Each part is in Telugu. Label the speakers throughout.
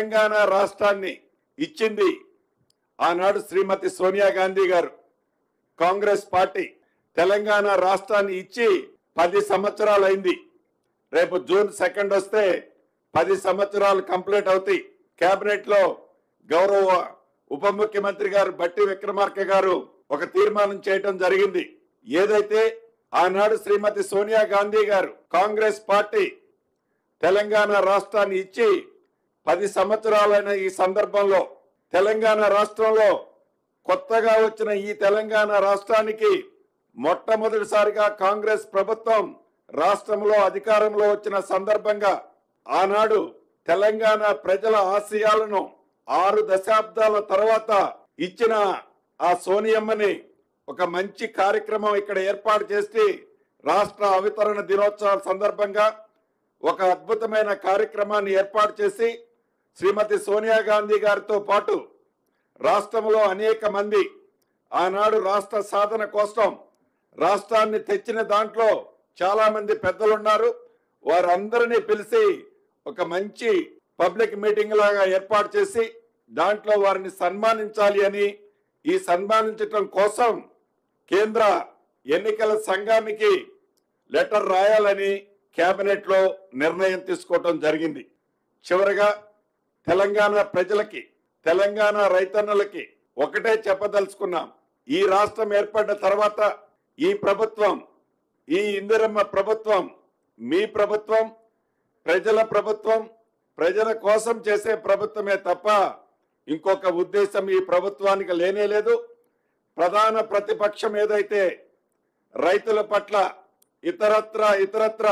Speaker 1: తెలంగాణ రాష్ట్రాన్ని ఇచ్చింది ఆనాడు శ్రీమతి సోనియా గాంధీ గారు కాంగ్రెస్ పార్టీ తెలంగాణ రాష్ట్రాన్ని ఇచ్చి పది సంవత్సరాలు అయింది రేపు జూన్ సెకండ్ వస్తే పది సంవత్సరాలు కంప్లీట్ అవుతాయి కేబినెట్ లో గౌరవ ఉప ముఖ్యమంత్రి గారు బట్టి విక్రమార్క గారు ఒక తీర్మానం చేయటం జరిగింది ఏదైతే ఆనాడు శ్రీమతి సోనియా గాంధీ గారు కాంగ్రెస్ పార్టీ తెలంగాణ రాష్ట్రాన్ని ఇచ్చి పది సంవత్సరాలైన ఈ సందర్భంలో తెలంగాణ రాష్ట్రంలో కొత్తగా వచ్చిన ఈ తెలంగాణ రాష్ట్రానికి మొట్టమొదటిసారిగా కాంగ్రెస్ ప్రభుత్వం రాష్ట్రంలో అధికారంలో వచ్చిన సందర్భంగా ఆనాడు తెలంగాణ ప్రజల ఆశయాలను ఆరు దశాబ్దాల తర్వాత ఇచ్చిన ఆ సోనియమ్మని ఒక మంచి కార్యక్రమం ఇక్కడ ఏర్పాటు చేసి రాష్ట్ర అవతరణ దినోత్సవాల సందర్భంగా ఒక అద్భుతమైన కార్యక్రమాన్ని ఏర్పాటు చేసి శ్రీమతి సోనియా గాంధీ గారితో పాటు రాష్ట్రంలో అనేక మంది ఆనాడు రాష్ట్ర సాధన కోసం రాష్ట్రాన్ని తెచ్చిన దాంట్లో చాలా మంది పెద్దలు ఉన్నారు వారందరినీ పిలిచి ఒక మంచి పబ్లిక్ మీటింగ్ లాగా ఏర్పాటు చేసి దాంట్లో వారిని సన్మానించాలి అని ఈ సన్మానించటం కోసం కేంద్ర ఎన్నికల సంఘానికి లెటర్ రాయాలని కేబినెట్ లో నిర్ణయం తీసుకోవటం జరిగింది చివరగా తెలంగాణ ప్రజలకి తెలంగాణ రైతన్నులకి ఒకటే చెప్పదలుచుకున్నాం ఈ రాష్ట్రం ఏర్పడిన తర్వాత ఈ ప్రభుత్వం ఈ ఇందిరమ్మ ప్రభుత్వం మీ ప్రభుత్వం ప్రజల ప్రభుత్వం ప్రజల కోసం చేసే ప్రభుత్వమే తప్ప ఇంకొక ఉద్దేశం ఈ ప్రభుత్వానికి లేనే లేదు ప్రధాన ప్రతిపక్షం ఏదైతే రైతుల పట్ల ఇతరత్ర ఇతరత్ర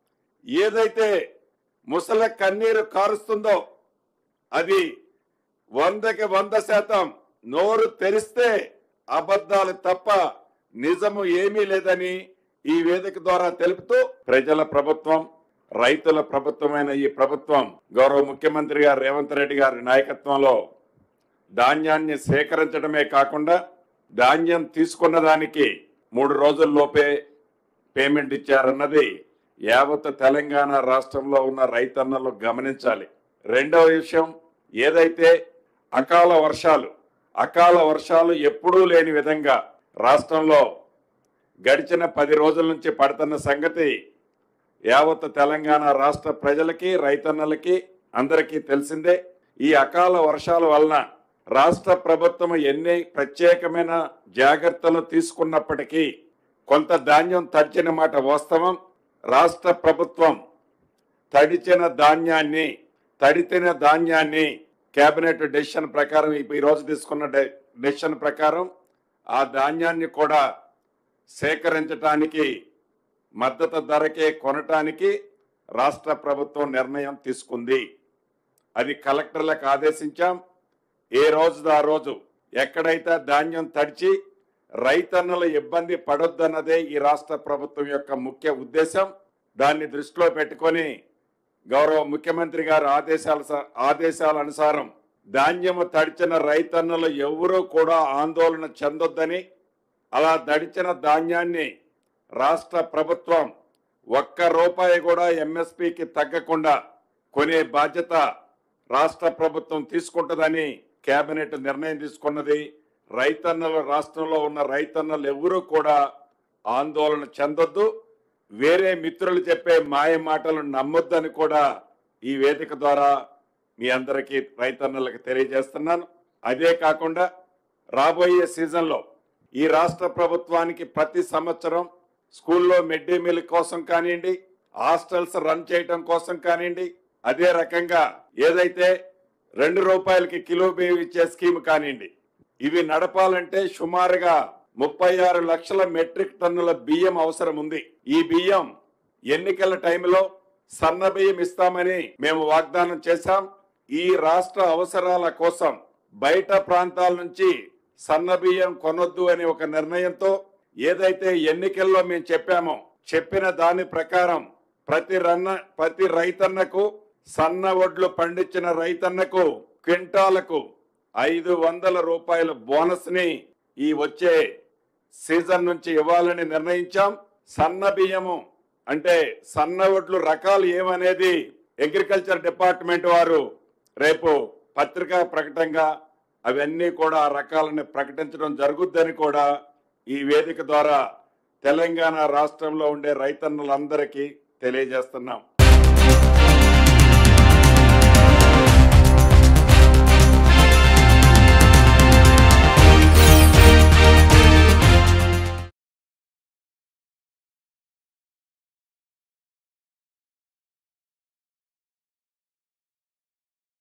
Speaker 1: ఏదైతే ముసల కన్నీరు కారుస్తుందో అది వందకి వంద శాతం నోరు తెరిస్తే అబద్ధాలు తప్ప నిజము ఏమీ లేదని ఈ వేదిక ద్వారా తెలుపుతూ ప్రజల ప్రభుత్వం రైతుల ప్రభుత్వమైన ఈ ప్రభుత్వం గౌరవ ముఖ్యమంత్రి గారు రేవంత్ రెడ్డి గారి నాయకత్వంలో ధాన్యాన్ని సేకరించడమే కాకుండా ధాన్యం తీసుకున్న దానికి మూడు రోజుల్లోపే పేమెంట్ ఇచ్చారన్నది యావత్ తెలంగాణ రాష్ట్రంలో ఉన్న రైతన్నలు గమనించాలి రెండవ విషయం ఏదైతే అకాల వర్షాలు అకాల వర్షాలు ఎప్పుడూ లేని విధంగా రాష్ట్రంలో గడిచిన పది రోజుల నుంచి పడుతున్న సంగతి యావత్ తెలంగాణ రాష్ట్ర ప్రజలకి రైతన్నలకి అందరికీ తెలిసిందే ఈ అకాల వర్షాల వలన రాష్ట్ర ప్రభుత్వం ఎన్ని ప్రత్యేకమైన జాగ్రత్తలు తీసుకున్నప్పటికీ కొంత ధాన్యం తడిచిన మాట వాస్తవం రాష్ట్ర ప్రభుత్వం తడిచిన ధాన్యాన్ని తడితిన ధాన్యాన్ని కేబినెట్ డెసిషన్ ప్రకారం ఈ ఈ రోజు తీసుకున్న డె- డెసిషన్ ప్రకారం ఆ ధాన్యాన్ని కూడా సేకరించటానికి మద్దతు ధరకే కొనటానికి రాష్ట్ర ప్రభుత్వం నిర్ణయం తీసుకుంది అది కలెక్టర్లకు ఆదేశించాం ఏ రోజు ఆ రోజు ఎక్కడైతే ధాన్యం తడిచి రైతన్నుల ఇబ్బంది పడొద్దన్నదే ఈ రాష్ట్ర ప్రభుత్వం యొక్క ముఖ్య ఉద్దేశం దాన్ని దృష్టిలో పెట్టుకొని గౌరవ ముఖ్యమంత్రి గారి ఆదేశాల స- ఆదేశాల అనుసారం ధాన్యము తడిచిన రైతన్నులు ఎవరూ కూడా ఆందోళన చెందొద్దని అలా తడిచిన ధాన్యాన్ని రాష్ట్ర ప్రభుత్వం ఒక్క రూపాయి కూడా ఎంఎస్పికి తగ్గకుండా కొనే బాధ్యత రాష్ట్ర ప్రభుత్వం తీసుకుంటుందని కేబినెట్ నిర్ణయం తీసుకున్నది రైతన్నలు రాష్ట్రంలో ఉన్న రైతన్నలు ఎవరూ కూడా ఆందోళన చెందొద్దు వేరే మిత్రులు చెప్పే మాయ మాటలు నమ్మొద్దని కూడా ఈ వేదిక ద్వారా మీ అందరికీ రైతన్నలకు తెలియజేస్తున్నాను అదే కాకుండా రాబోయే సీజన్లో ఈ రాష్ట్ర ప్రభుత్వానికి ప్రతి సంవత్సరం స్కూల్లో మిడ్ డే మీల్ కోసం కానివ్వండి హాస్టల్స్ రన్ చేయటం కోసం కానివ్వండి అదే రకంగా ఏదైతే రెండు రూపాయలకి కిలో బియ్యం ఇచ్చే స్కీమ్ కానివ్వండి ఇవి నడపాలంటే సుమారుగా ముప్పై ఆరు లక్షల మెట్రిక్ టన్నుల బియ్యం అవసరం ఉంది ఈ బియ్యం ఎన్నికల టైంలో సన్న బియ్యం ఇస్తామని మేము వాగ్దానం చేశాం ఈ రాష్ట్ర అవసరాల కోసం బయట ప్రాంతాల నుంచి సన్న బియ్యం కొనొద్దు అనే ఒక నిర్ణయంతో ఏదైతే ఎన్నికల్లో మేము చెప్పామో చెప్పిన దాని ప్రకారం ప్రతి రన్న ప్రతి రైతన్నకు సన్న వడ్లు పండించిన రైతన్నకు క్వింటాలకు ఐదు వందల రూపాయల బోనస్ ని ఈ వచ్చే సీజన్ నుంచి ఇవ్వాలని నిర్ణయించాం సన్న బియ్యము అంటే సన్న వడ్లు రకాలు ఏమనేది అగ్రికల్చర్ డిపార్ట్మెంట్ వారు రేపు పత్రికా ప్రకటనగా అవన్నీ కూడా ఆ రకాలని ప్రకటించడం జరుగుద్దని కూడా ఈ వేదిక ద్వారా తెలంగాణ రాష్ట్రంలో ఉండే రైతన్నులందరికీ తెలియజేస్తున్నాం